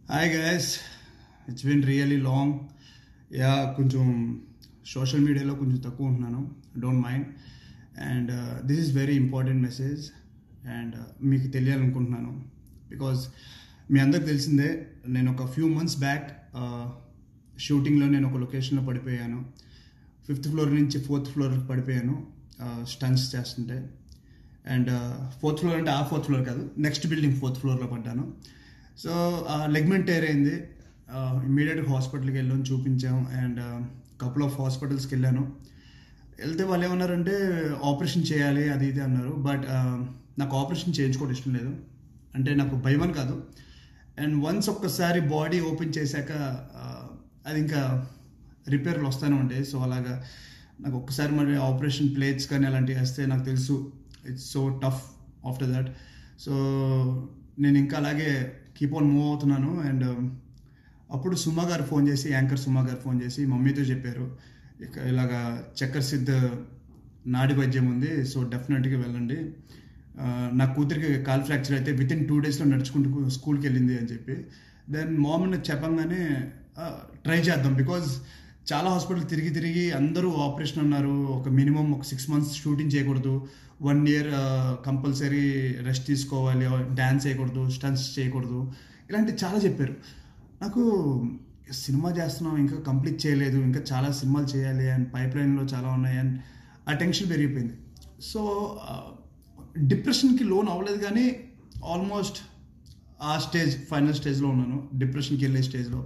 hi guys it's been really long ya కొంచెం social మీడియాలో కొంచెం తక్కువ ఉంటున్నాను don't mind and this is very important message and మీకు తెలియాలనుకుంటున్నాను బికాజ్ మీ అందరికి తెలిసిందే నేను ఒక ఫ్యూ మంత్స్ బ్యాక్ షూటింగ్లో నేను ఒక లొకేషన్లో పడిపోయాను ఫిఫ్త్ ఫ్లోర్ నుంచి ఫోర్త్ ఫ్లోర్కి పడిపోయాను స్టన్స్ చేస్తుంటే అండ్ ఫోర్త్ ఫ్లోర్ అంటే ఆ ఫోర్త్ ఫ్లోర్ కాదు నెక్స్ట్ బిల్డింగ్ ఫోర్త్ ఫ్లోర్లో పడ్డాను సో లెగ్మెంట్ టైర్ అయింది ఇమీడియట్గా హాస్పిటల్కి వెళ్ళాం చూపించాం అండ్ కపుల్ ఆఫ్ హాస్పిటల్స్కి వెళ్ళాను వెళ్తే వాళ్ళు ఏమన్నారంటే ఆపరేషన్ చేయాలి అది ఇది అన్నారు బట్ నాకు ఆపరేషన్ చేయించుకోవడం ఇష్టం లేదు అంటే నాకు భయం కాదు అండ్ వన్స్ ఒక్కసారి బాడీ ఓపెన్ చేశాక అది ఇంకా రిపేర్లు వస్తూనే ఉంటాయి సో అలాగా నాకు ఒక్కసారి మరి ఆపరేషన్ ప్లేట్స్ కానీ అలాంటివి వేస్తే నాకు తెలుసు it's so tough after that so నేను ఇంకా అలాగే కీప్ ఆన్ మూవ్ అవుతున్నాను అండ్ అప్పుడు సుమా గారు ఫోన్ చేసి యాంకర్ సుమా గారు ఫోన్ చేసి మమ్మీతో చెప్పారు ఇక ఇలాగా చక్కర్ సిద్ధ నాడి వైద్యం ఉంది సో డెఫినెట్గా వెళ్ళండి నా కూతురికి కాల్ ఫ్రాక్చర్ అయితే విత్ ఇన్ టూ డేస్లో నడుచుకుంటూ స్కూల్కి వెళ్ళింది అని చెప్పి దెన్ మామ్ నాకు చెప్పంగానే ట్రై చేద్దాం బికాజ్ చాలా హాస్పిటల్ తిరిగి తిరిగి అందరూ ఆపరేషన్ అన్నారు ఒక మినిమం ఒక సిక్స్ మంత్స్ షూటింగ్ చేయకూడదు వన్ ఇయర్ కంపల్సరీ రెస్ట్ తీసుకోవాలి డ్యాన్స్ చేయకూడదు స్టన్స్ చేయకూడదు ఇలాంటి చాలా చెప్పారు నాకు సినిమా చేస్తున్నాం ఇంకా కంప్లీట్ చేయలేదు ఇంకా చాలా సినిమాలు చేయాలి అండ్ పైప్ లైన్లో చాలా ఉన్నాయి అండ్ ఆ టెన్షన్ పెరిగిపోయింది సో డిప్రెషన్కి లోన్ అవ్వలేదు కానీ ఆల్మోస్ట్ ఆ స్టేజ్ ఫైనల్ స్టేజ్లో ఉన్నాను డిప్రెషన్కి వెళ్ళే స్టేజ్లో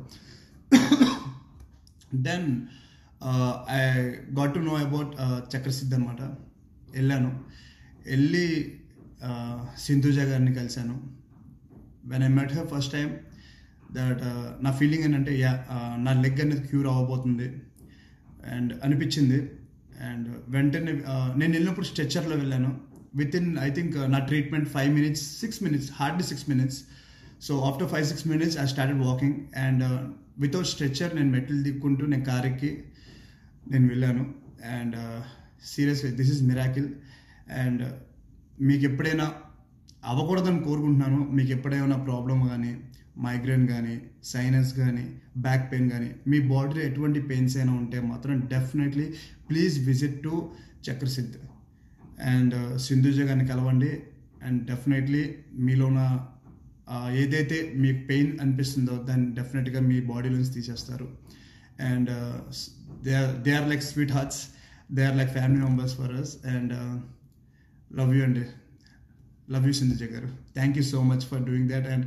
then I got to know about Chakrasiddh అనమాట వెళ్ళాను వెళ్ళి సింధుజ గారిని కలిశాను when I met her first time that నా ఫీలింగ్ ఏంటంటే యా నా లెగ్ అనేది క్యూర్ అవ్వబోతుంది అండ్ అనిపించింది అండ్ వెంటనే నేను వెళ్ళినప్పుడు స్ట్రెచ్చర్లో వెళ్ళాను విత్ ఇన్ ఐ థింక్ నా treatment five minutes six minutes hardly six minutes so after five six minutes I started walking and without stretcher నేను మెట్లు దిక్కుంటూ నేను కార్ ఎక్కి నేను వెళ్ళాను and seriously this is miracle and మీకు ఎప్పుడైనా అవ్వకూడదని కోరుకుంటున్నాను మీకు ఎప్పుడైనా ప్రాబ్లం కానీ మైగ్రేన్ కానీ సైనస్ కానీ బ్యాక్ పెయిన్ కానీ మీ బాడీలో ఎటువంటి పెయిన్స్ అయినా ఉంటే మాత్రం definitely please visit to Chakrasiddh and Sindhuja గారిని కలవండి అండ్ డెఫినెట్లీ మీలో ఉన్న ఏదైతే మీకు పెయిన్ అనిపిస్తుందో దాన్ని డెఫినెట్గా మీ బాడీలోంచి తీసేస్తారు and they are they are like sweet hearts they are like family members for us and love you అండి love you Sindhuja garu thank you so much for doing that and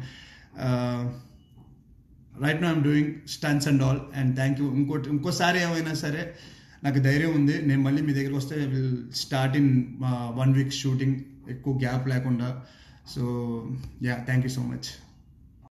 right now I'm doing stunts and all and thank you ఇంకోటి ఇంకోసారి ఏమైనా సరే నాకు ధైర్యం ఉంది నేను మళ్ళీ మీ దగ్గరికి వస్తే will start in one week shooting ఎక్కువ గ్యాప్ లేకుండా so ya thank you so much